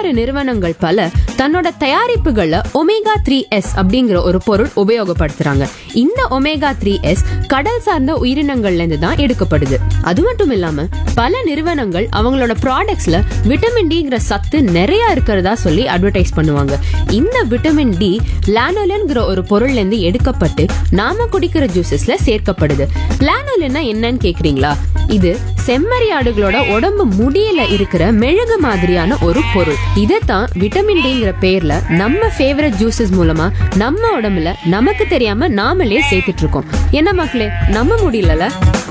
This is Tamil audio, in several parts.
வரலாறு நிறுவனங்கள் பல தன்னோட தயாரிப்புகள்ல ஒமேகா த்ரீ எஸ் அப்படிங்கிற ஒரு பொருள் உபயோகப்படுத்துறாங்க இந்த ஒமேகா த்ரீ எஸ் கடல் சார்ந்த உயிரினங்கள்ல இருந்து தான் எடுக்கப்படுது அது மட்டும் இல்லாம பல நிறுவனங்கள் அவங்களோட ப்ராடக்ட்ஸ்ல விட்டமின் டிங்கிற சத்து நிறைய இருக்கிறதா சொல்லி அட்வர்டைஸ் பண்ணுவாங்க இந்த விட்டமின் டி லானோலின்ங்கிற ஒரு பொருள்ல இருந்து எடுக்கப்பட்டு நாம குடிக்கிற ஜூசஸ்ல சேர்க்கப்படுது லானோலின்னா என்னன்னு கேக்குறீங்களா இது செம்மறி ஆடுகளோட உடம்பு முடியல இருக்கிற மெழுகு மாதிரியான ஒரு பொருள் இதைத்தான் விட்டமின் டிங்கிற பேர்ல நம்ம ஃபேவரட் ஜூசஸ் மூலமா நம்ம உடம்புல நமக்கு தெரியாம நாமளே சேர்த்துட்டு இருக்கோம் என்ன மக்களே நம்ப முடியலல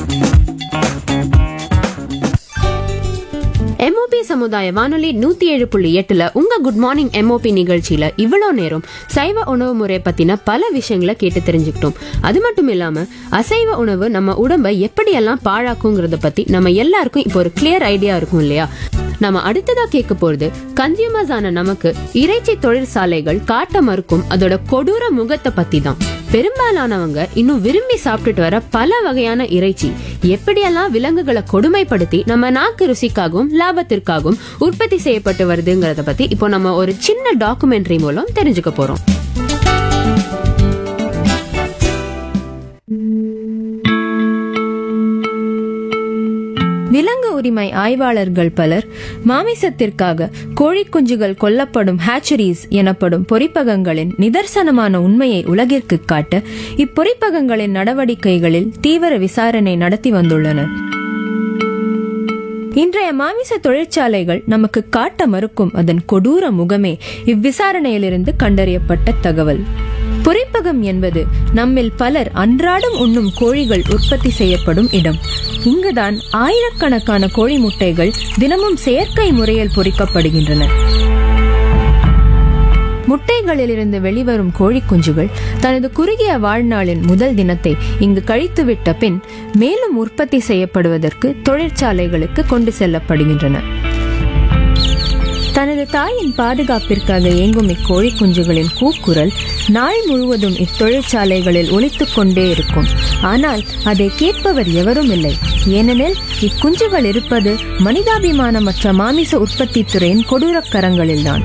எம்ஓபி சமுதாய வானொலி நூத்தி ஏழு புள்ளி எட்டுல உங்க குட் மார்னிங் எம்ஓபி நிகழ்ச்சியில இவ்வளோ நேரம் சைவ உணவு முறை பத்தின பல விஷயங்களை கேட்டு தெரிஞ்சுக்கிட்டோம் அது மட்டும் இல்லாம அசைவ உணவு நம்ம உடம்பை எப்படியெல்லாம் பாழாக்குங்கிறத பத்தி நம்ம எல்லாருக்கும் இப்போ ஒரு கிளியர் ஐடியா இருக்கும் இல்லையா நம்ம அடுத்ததா கேட்க போறது கன்சியூமர்ஸ் ஆன நமக்கு இறைச்சி தொழிற்சாலைகள் காட்ட மறுக்கும் அதோட கொடூர முகத்தை பத்தி தான் பெரும்பாலானவங்க இன்னும் விரும்பி சாப்பிட்டுட்டு வர பல வகையான இறைச்சி எப்படியெல்லாம் விலங்குகளை கொடுமைப்படுத்தி நம்ம நாக்கு ருசிக்காகவும் லாபத்திற்காகவும் உற்பத்தி செய்யப்பட்டு வருதுங்கிறத பத்தி இப்போ நம்ம ஒரு சின்ன டாக்குமெண்ட்ரி மூலம் தெரிஞ்சுக்க போறோம் விலங்கு உரிமை ஆய்வாளர்கள் பலர் மாமிசத்திற்காக கோழிக்குஞ்சுகள் கொல்லப்படும் ஹேச்சரிஸ் எனப்படும் பொறிப்பகங்களின் நிதர்சனமான உண்மையை உலகிற்கு காட்ட இப்பொறிப்பகங்களின் நடவடிக்கைகளில் தீவிர விசாரணை நடத்தி வந்துள்ளனர் இன்றைய மாமிச தொழிற்சாலைகள் நமக்கு காட்ட மறுக்கும் அதன் கொடூர முகமே இவ்விசாரணையிலிருந்து கண்டறியப்பட்ட தகவல் பொறிப்பகம் என்பது நம்மில் பலர் அன்றாடம் உண்ணும் கோழிகள் உற்பத்தி செய்யப்படும் இடம் இங்குதான் ஆயிரக்கணக்கான கோழி முட்டைகள் தினமும் செயற்கை முறையில் பொறிக்கப்படுகின்றன முட்டைகளிலிருந்து வெளிவரும் கோழி குஞ்சுகள் தனது குறுகிய வாழ்நாளின் முதல் தினத்தை இங்கு கழித்துவிட்ட பின் மேலும் உற்பத்தி செய்யப்படுவதற்கு தொழிற்சாலைகளுக்கு கொண்டு செல்லப்படுகின்றன தனது தாயின் பாதுகாப்பிற்காக இயங்கும் இக்கோழி குஞ்சுகளின் கூக்குரல் நாள் முழுவதும் இத்தொழிற்சாலைகளில் ஒலித்துக் கொண்டே இருக்கும் ஆனால் அதை கேட்பவர் எவரும் இல்லை ஏனெனில் இக்குஞ்சுகள் இருப்பது மனிதாபிமானமற்ற மாமிச உற்பத்தி துறையின் கொடூரக் கரங்களில்தான்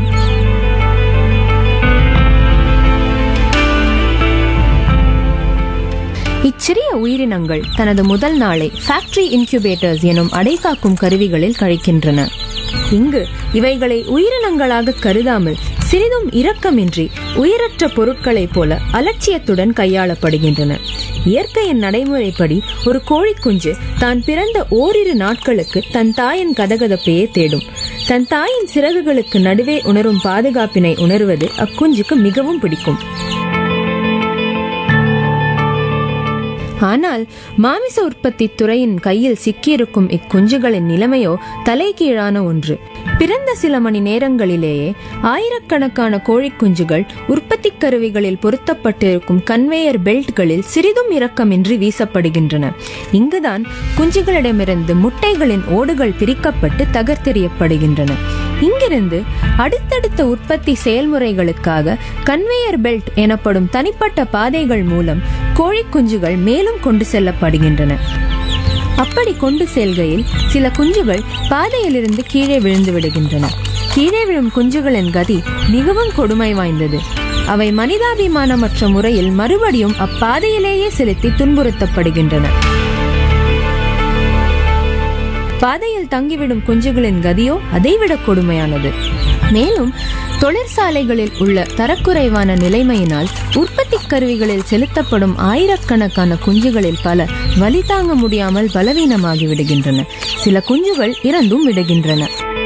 இச்சிறிய உயிரினங்கள் தனது முதல் நாளை ஃபேக்டரி இன்குபேட்டர்ஸ் எனும் அடைகாக்கும் கருவிகளில் கழிக்கின்றன இங்கு இவைகளை உயிரினங்களாக கருதாமல் சிறிதும் இரக்கமின்றி உயிரற்ற பொருட்களைப் போல அலட்சியத்துடன் கையாளப்படுகின்றன இயற்கையின் நடைமுறைப்படி ஒரு கோழிக்குஞ்சு தான் பிறந்த ஓரிரு நாட்களுக்கு தன் தாயின் கதகதப்பையே தேடும் தன் தாயின் சிறகுகளுக்கு நடுவே உணரும் பாதுகாப்பினை உணர்வது அக்குஞ்சுக்கு மிகவும் பிடிக்கும் ஆனால் மாமிச உற்பத்தி துறையின் கையில் சிக்கியிருக்கும் இக்குஞ்சுகளின் நிலைமையோ தலைகீழான ஒன்று பிறந்த சில மணி நேரங்களிலேயே ஆயிரக்கணக்கான கோழிக்குஞ்சுகள் உற்பத்தி கருவிகளில் பொருத்தப்பட்டிருக்கும் கன்வேயர் பெல்ட்களில் சிறிதும் இரக்கமின்றி வீசப்படுகின்றன இங்குதான் குஞ்சுகளிடமிருந்து முட்டைகளின் ஓடுகள் பிரிக்கப்பட்டு தகர்த்தெறியப்படுகின்றன இங்கிருந்து அடுத்தடுத்த உற்பத்தி செயல்முறைகளுக்காக கன்வேயர் பெல்ட் எனப்படும் தனிப்பட்ட பாதைகள் மூலம் கோழி குஞ்சுகள் மேலும் கொண்டு செல்லப்படுகின்றன அப்படி கொண்டு செல்கையில் சில குஞ்சுகள் பாதையிலிருந்து கீழே விழுந்து விடுகின்றன கீழே விழும் குஞ்சுகளின் கதி மிகவும் கொடுமை வாய்ந்தது அவை மனிதாபிமானமற்ற முறையில் மறுபடியும் அப்பாதையிலேயே செலுத்தி துன்புறுத்தப்படுகின்றன பாதையில் தங்கிவிடும் குஞ்சுகளின் கதியோ அதைவிட கொடுமையானது மேலும் தொழிற்சாலைகளில் உள்ள தரக்குறைவான நிலைமையினால் உற்பத்தி கருவிகளில் செலுத்தப்படும் ஆயிரக்கணக்கான குஞ்சுகளில் பல வலி தாங்க முடியாமல் பலவீனமாகி விடுகின்றன சில குஞ்சுகள் இறந்தும் விடுகின்றன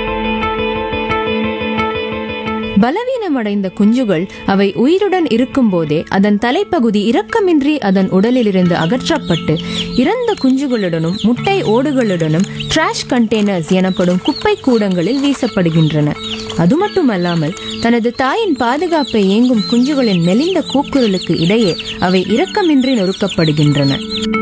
பலவீனமடைந்த குஞ்சுகள் அவை உயிருடன் இருக்கும்போதே அதன் தலைப்பகுதி இரக்கமின்றி அதன் உடலிலிருந்து அகற்றப்பட்டு இறந்த குஞ்சுகளுடனும் முட்டை ஓடுகளுடனும் டிராஷ் கண்டெய்னர்ஸ் எனப்படும் குப்பை கூடங்களில் வீசப்படுகின்றன அது மட்டுமல்லாமல் தனது தாயின் பாதுகாப்பை ஏங்கும் குஞ்சுகளின் மெலிந்த கூக்குரலுக்கு இடையே அவை இரக்கமின்றி நொறுக்கப்படுகின்றன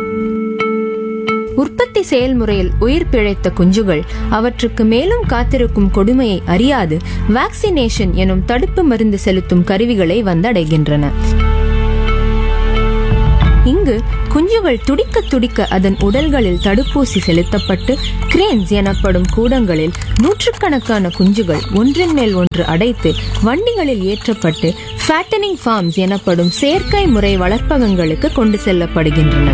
உற்பத்தி செயல்முறையில் உயிர் பிழைத்த குஞ்சுகள் அவற்றுக்கு மேலும் காத்திருக்கும் கொடுமையை அறியாது வேக்சினேஷன் எனும் தடுப்பு மருந்து செலுத்தும் கருவிகளை வந்தடைகின்றன இங்கு குஞ்சுகள் துடிக்க துடிக்க அதன் உடல்களில் தடுப்பூசி செலுத்தப்பட்டு கிரேன்ஸ் எனப்படும் கூடங்களில் நூற்றுக்கணக்கான குஞ்சுகள் ஒன்றின் மேல் ஒன்று அடைத்து வண்டிகளில் ஏற்றப்பட்டு ஃபேட்டனிங் ஃபார்ம்ஸ் எனப்படும் செயற்கை முறை வளர்ப்பகங்களுக்கு கொண்டு செல்லப்படுகின்றன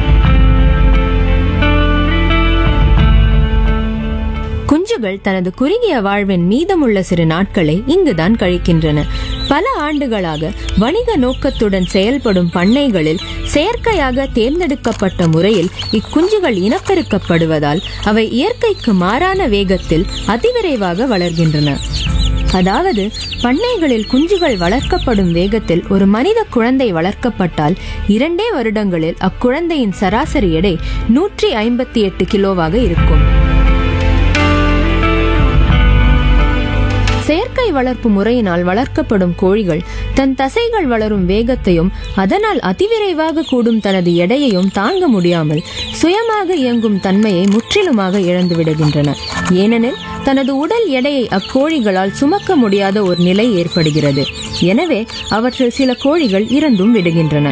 குஞ்சுகள் தனது குறுகிய வாழ்வின் மீதமுள்ள சிறு நாட்களை இங்குதான் கழிக்கின்றன பல ஆண்டுகளாக வணிக நோக்கத்துடன் செயல்படும் பண்ணைகளில் செயற்கையாக தேர்ந்தெடுக்கப்பட்ட முறையில் இக்குஞ்சுகள் இனப்பெருக்கப்படுவதால் அவை இயற்கைக்கு மாறான வேகத்தில் அதிவிரைவாக வளர்கின்றன அதாவது பண்ணைகளில் குஞ்சுகள் வளர்க்கப்படும் வேகத்தில் ஒரு மனித குழந்தை வளர்க்கப்பட்டால் இரண்டே வருடங்களில் அக்குழந்தையின் சராசரி எடை நூற்றி ஐம்பத்தி எட்டு கிலோவாக இருக்கும் செயற்கை வளர்ப்பு முறையினால் வளர்க்கப்படும் கோழிகள் தன் தசைகள் வளரும் வேகத்தையும் அதனால் அதிவிரைவாக கூடும் தனது எடையையும் தாங்க முடியாமல் சுயமாக இயங்கும் தன்மையை முற்றிலுமாக இழந்து விடுகின்றன ஏனெனில் தனது உடல் எடையை அக்கோழிகளால் சுமக்க முடியாத ஒரு நிலை ஏற்படுகிறது எனவே அவற்றில் சில கோழிகள் இறந்தும் விடுகின்றன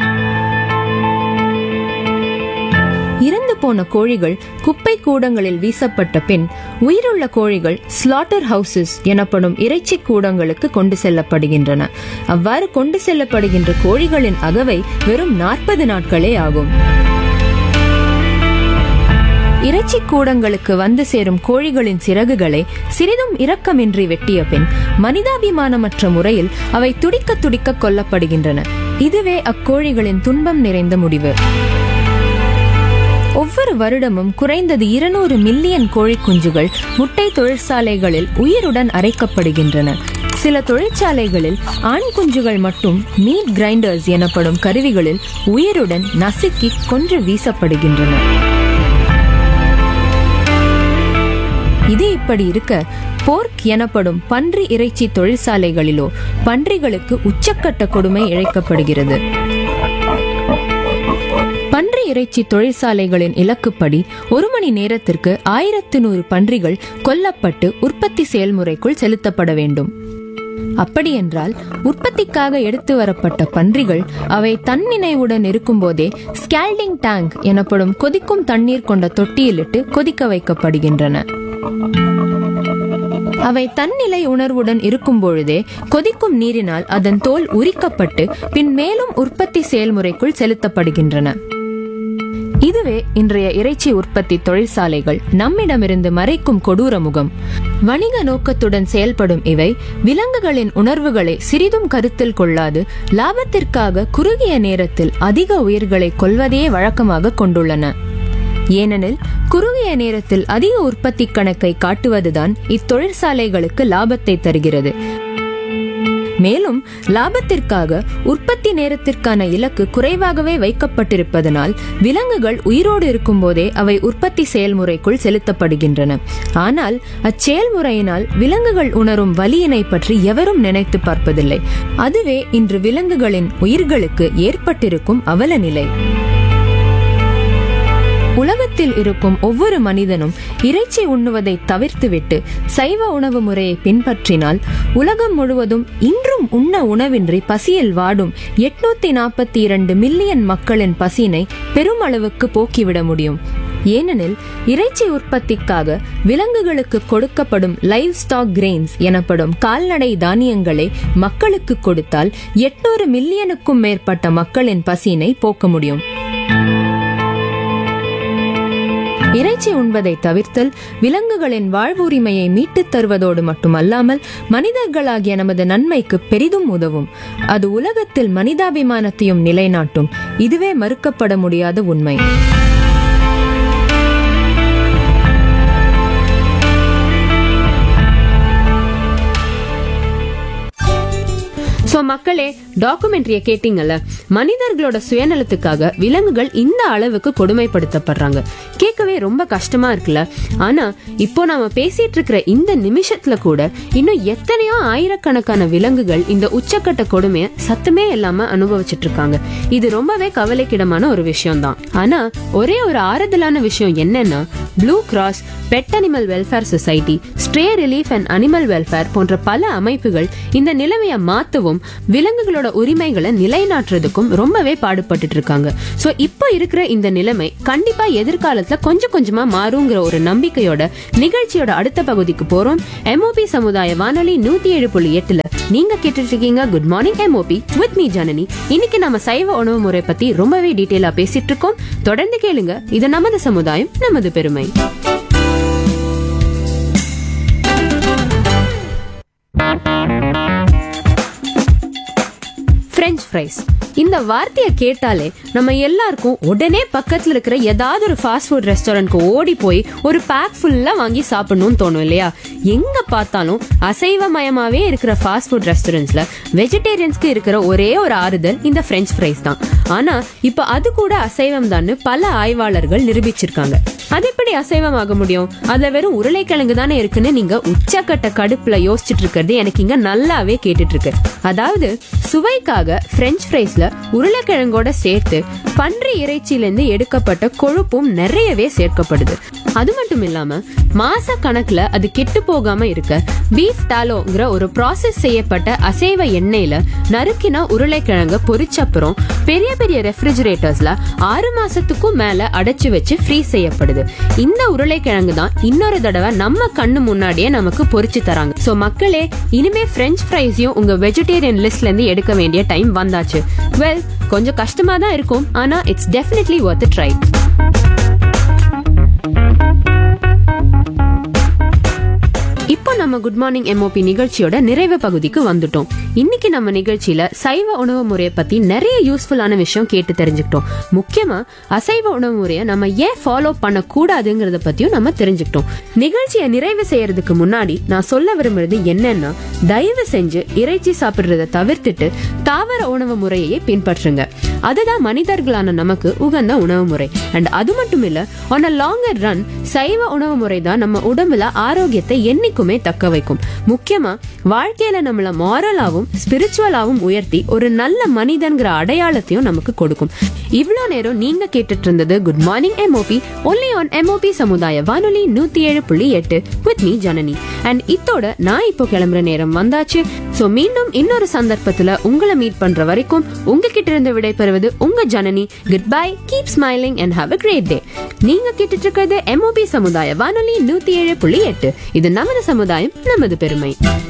இறந்து போன கோழிகள் குப்பை கூடங்களில் வீசப்பட்ட பின் உயிருள்ள கோழிகள் ஸ்லாட்டர் ஹவுசஸ் எனப்படும் இறைச்சி கூடங்களுக்கு கொண்டு செல்லப்படுகின்றன அவ்வாறு கொண்டு செல்லப்படுகின்ற கோழிகளின் அகவை வெறும் நாற்பது நாட்களே ஆகும் இறைச்சி கூடங்களுக்கு வந்து சேரும் கோழிகளின் சிறகுகளை சிறிதும் இரக்கமின்றி வெட்டிய பின் மனிதாபிமானமற்ற முறையில் அவை துடிக்க துடிக்க கொல்லப்படுகின்றன இதுவே அக்கோழிகளின் துன்பம் நிறைந்த முடிவு ஒவ்வொரு வருடமும் குறைந்தது இருநூறு மில்லியன் கோழி குஞ்சுகள் முட்டை தொழிற்சாலைகளில் உயிருடன் அரைக்கப்படுகின்றன சில தொழிற்சாலைகளில் ஆண் குஞ்சுகள் மட்டும் மீட் கிரைண்டர்ஸ் எனப்படும் கருவிகளில் உயிருடன் நசுக்கி கொன்று வீசப்படுகின்றன இது இப்படி இருக்க போர்க் எனப்படும் பன்றி இறைச்சி தொழிற்சாலைகளிலோ பன்றிகளுக்கு உச்சக்கட்ட கொடுமை இழைக்கப்படுகிறது பன்றி இறைச்சி தொழிற்சாலைகளின் இலக்குப்படி ஒரு மணி நேரத்திற்கு ஆயிரத்து நூறு பன்றிகள் கொல்லப்பட்டு உற்பத்தி செயல்முறைக்குள் செலுத்தப்பட வேண்டும் அப்படியென்றால் உற்பத்திக்காக எடுத்து வரப்பட்ட பன்றிகள் அவை தன்னினைவுடன் இருக்கும்போதே ஸ்கேல்டிங் டேங்க் எனப்படும் கொதிக்கும் தண்ணீர் கொண்ட தொட்டியிலிட்டு கொதிக்க வைக்கப்படுகின்றன அவை தன்னிலை உணர்வுடன் இருக்கும் பொழுதே கொதிக்கும் நீரினால் அதன் தோல் உரிக்கப்பட்டு பின் மேலும் உற்பத்தி செயல்முறைக்குள் செலுத்தப்படுகின்றன இதுவே இன்றைய இறைச்சி உற்பத்தி தொழிற்சாலைகள் நம்மிடமிருந்து மறைக்கும் கொடூர முகம் வணிக நோக்கத்துடன் செயல்படும் இவை விலங்குகளின் உணர்வுகளை சிறிதும் கருத்தில் கொள்ளாது லாபத்திற்காக குறுகிய நேரத்தில் அதிக உயிர்களை கொல்வதையே வழக்கமாக கொண்டுள்ளன ஏனெனில் குறுகிய நேரத்தில் அதிக உற்பத்தி கணக்கை காட்டுவதுதான் இத்தொழிற்சாலைகளுக்கு லாபத்தை தருகிறது மேலும் லாபத்திற்காக உற்பத்தி நேரத்திற்கான இலக்கு குறைவாகவே வைக்கப்பட்டிருப்பதனால் விலங்குகள் உயிரோடு இருக்கும்போதே அவை உற்பத்தி செயல்முறைக்குள் செலுத்தப்படுகின்றன ஆனால் அச்செயல்முறையினால் விலங்குகள் உணரும் வலியினை பற்றி எவரும் நினைத்து பார்ப்பதில்லை அதுவே இன்று விலங்குகளின் உயிர்களுக்கு ஏற்பட்டிருக்கும் அவல நிலை உலகத்தில் இருக்கும் ஒவ்வொரு மனிதனும் இறைச்சி உண்ணுவதை தவிர்த்துவிட்டு சைவ உணவு முறையை பின்பற்றினால் உலகம் முழுவதும் இன்றும் உண்ண உணவின்றி பசியில் வாடும் எட்நூத்தி நாற்பத்தி இரண்டு மில்லியன் மக்களின் பசியினை பெருமளவுக்கு போக்கிவிட முடியும் ஏனெனில் இறைச்சி உற்பத்திக்காக விலங்குகளுக்கு கொடுக்கப்படும் லைவ் ஸ்டாக் கிரெயின்ஸ் எனப்படும் கால்நடை தானியங்களை மக்களுக்கு கொடுத்தால் எட்நூறு மில்லியனுக்கும் மேற்பட்ட மக்களின் பசியினை போக்க முடியும் இறைச்சி உண்பதை தவிர்த்தல் விலங்குகளின் வாழ்வுரிமையை மீட்டுத் தருவதோடு மட்டுமல்லாமல் மனிதர்களாகிய நமது நன்மைக்கு பெரிதும் உதவும் அது உலகத்தில் மனிதாபிமானத்தையும் நிலைநாட்டும் இதுவே மறுக்கப்பட முடியாத உண்மை சோ மக்களே டாக்குமெண்ட்ரிய கேட்டீங்கல்ல மனிதர்களோட சுயநலத்துக்காக விலங்குகள் இந்த அளவுக்கு கொடுமைப்படுத்தப்படுறாங்க கேட்கவே ரொம்ப கஷ்டமா இருக்குல்ல ஆனா இப்போ நாம பேசிட்டு இருக்கிற இந்த நிமிஷத்துல கூட இன்னும் எத்தனையோ ஆயிரக்கணக்கான விலங்குகள் இந்த உச்சக்கட்ட கொடுமைய சத்தமே இல்லாம அனுபவிச்சுட்டு இருக்காங்க இது ரொம்பவே கவலைக்கிடமான ஒரு விஷயம் தான் ஆனா ஒரே ஒரு ஆறுதலான விஷயம் என்னன்னா blue cross pet animal welfare society stray relief and animal welfare போன்ற பல அமைப்புகள் இந்த நிலைமையை மாத்தவும் விலங்குகளோட உரிமைகளை நிலைநாட்டுறதுக்கும் ரொம்பவே பாடுபட்டுட்டு இருக்காங்க சோ இப்போ இருக்கிற இந்த நிலைமை கண்டிப்பா எதிர்காலத்துல கொஞ்சம் கொஞ்சமா மாறுங்கிற ஒரு நம்பிக்கையோட நிகழ்ச்சியோட அடுத்த பகுதிக்கு போறோம் எம்ஓபி சமுதாய வானொலி நூத்தி ஏழு புள்ளி எட்டுல நீங்க கேட்டுட்டு இருக்கீங்க good morning MOP with me Janani இன்னைக்கு நம்ம சைவ உணவு முறை பத்தி ரொம்பவே டீட்டெயிலா பேசிட்டு இருக்கோம் தொடர்ந்து கேளுங்க இது நமது சமுதாயம் நமது பெருமை பிரெஞ்ச் ஃப்ரைஸ் இந்த வார்த்தையை கேட்டாலே நம்ம எல்லாருக்கும் உடனே பக்கத்துல இருக்கிற ஏதாவது ஒரு ஃபாஸ்ட் ஃபுட் ரெஸ்டாரண்ட்க்கு ஓடி போய் ஒரு பேக் ஃபுல்லா வாங்கி சாப்பிடணும்னு தோணும் இல்லையா எங்க பார்த்தாலும் அசைவமயமாவே இருக்கிற ஃபாஸ்ட் ஃபுட் ரெஸ்டாரண்ட்ஸ்ல வெஜிடேரியன்ஸ்க்கு இருக்கிற ஒரே ஒரு ஆறுதல் இந்த பிரெஞ்ச் ஃப்ரைஸ் தான் ஆனா இப்ப அது கூட அசைவம் தான் பல ஆய்வாளர்கள் நிரூபிச்சிருக்காங்க அது எப்படி அசைவமாக முடியும் அதுல வெறும் உருளைக்கிழங்கு தானே இருக்குன்னு நீங்க உச்சக்கட்ட கடுப்புல யோசிச்சுட்டு இருக்கிறது எனக்கு இங்க நல்லாவே கேட்டுட்டு இருக்கு அதாவது சுவைக்காக பிரெஞ்ச் ஃப்ரைஸ்ல உருளைக்கிழங்கோட சேர்த்து பன்றி இறைச்சியில இருந்து எடுக்கப்பட்ட கொழுப்பும் நிறையவே சேர்க்கப்படுது அது மட்டும் இல்லாம மாச கணக்குல அது கெட்டு போகாம இருக்க பீஃப் டாலோங்கிற ஒரு ப்ராசஸ் செய்யப்பட்ட அசைவ எண்ணெயில நறுக்கின உருளைக்கிழங்க பொரிச்சப்புறம் பெரிய பெரிய ரெஃப்ரிஜரேட்டர்ஸ்ல ஆறு மாசத்துக்கும் மேல அடைச்சு வச்சு ஃப்ரீஸ் செய்யப்படுது இந்த உருளைக்கிழங்கு தான் இன்னொரு தடவை நம்ம கண்ணு முன்னாடியே நமக்கு பொரிச்சு தராங்க சோ மக்களே இனிமே பிரெஞ்ச் ஃப்ரைஸையும் உங்க வெஜிடேரியன் லிஸ்ட்ல இருந்து எடுக்க வேண்டிய டைம் வந்தாச்சு வெல் கொஞ்சம் கஷ்டமா தான் இருக்கும் ஆனா இட்ஸ் டெஃபினெட்லி ஒர்த் ட்ரை இப்போ நம்ம குட் மார்னிங் எம்ஓபி நிகழ்ச்சியோட நிறைவு பகுதிக்கு வந்துட்டோம் இன்னைக்கு நம்ம நிகழ்ச்சியில சைவ உணவு முறையை பத்தி நிறைய யூஸ்ஃபுல்லான விஷயம் கேட்டு தெரிஞ்சுக்கிட்டோம் முக்கியமா அசைவ உணவு முறையை நம்ம ஏன் ஃபாலோ பண்ண கூடாதுங்கிறத பத்தியும் நம்ம தெரிஞ்சுக்கிட்டோம் நிகழ்ச்சியை நிறைவு செய்யறதுக்கு முன்னாடி நான் சொல்ல விரும்புறது என்னன்னா தயவு செஞ்சு இறைச்சி சாப்பிடுறத தவிர்த்துட்டு தாவர உணவு முறையை பின்பற்றுங்க அதுதான் மனிதர்களான நமக்கு உகந்த உணவு முறை அண்ட் அது மட்டும் இல்ல ஆன் அ லாங்கர் ரன் சைவ உணவு முறை தான் நம்ம உடம்புல ஆரோக்கியத்தை என்னைக்குமே தக்க வைக்கும் முக்கியமா வாழ்க்கையில நம்மள மாரலாவும் ஸ்பிரிச்சுவலாவும் உயர்த்தி ஒரு நல்ல மனிதன்கிற அடையாளத்தையும் நமக்கு கொடுக்கும் இவ்வளவு நேரம் நீங்க கேட்டுட்டு இருந்தது good morning MOP only on MOP சமுதாய வானொலி நூத்தி ஏழு புள்ளி எட்டு வித் மீ ஜனனி அண்ட் இத்தோட நான் இப்போ கிளம்புற நேரம் வந்தாச்சு சோ மீண்டும் இன்னொரு சந்தர்ப்பத்துல உங்களை மீட் பண்ற வரைக்கும் உங்ககிட்ட இருந்து விடைபெறுவது உங்க Janani good bye keep smiling and have a great day நீங்க கேட்டுட்டு இருக்கிறது எம்ஓபி சமுதாய வானொலி நூத்தி ஏழு புள்ளி எட்டு இது நமது சமுதாயம் நமது பெருமை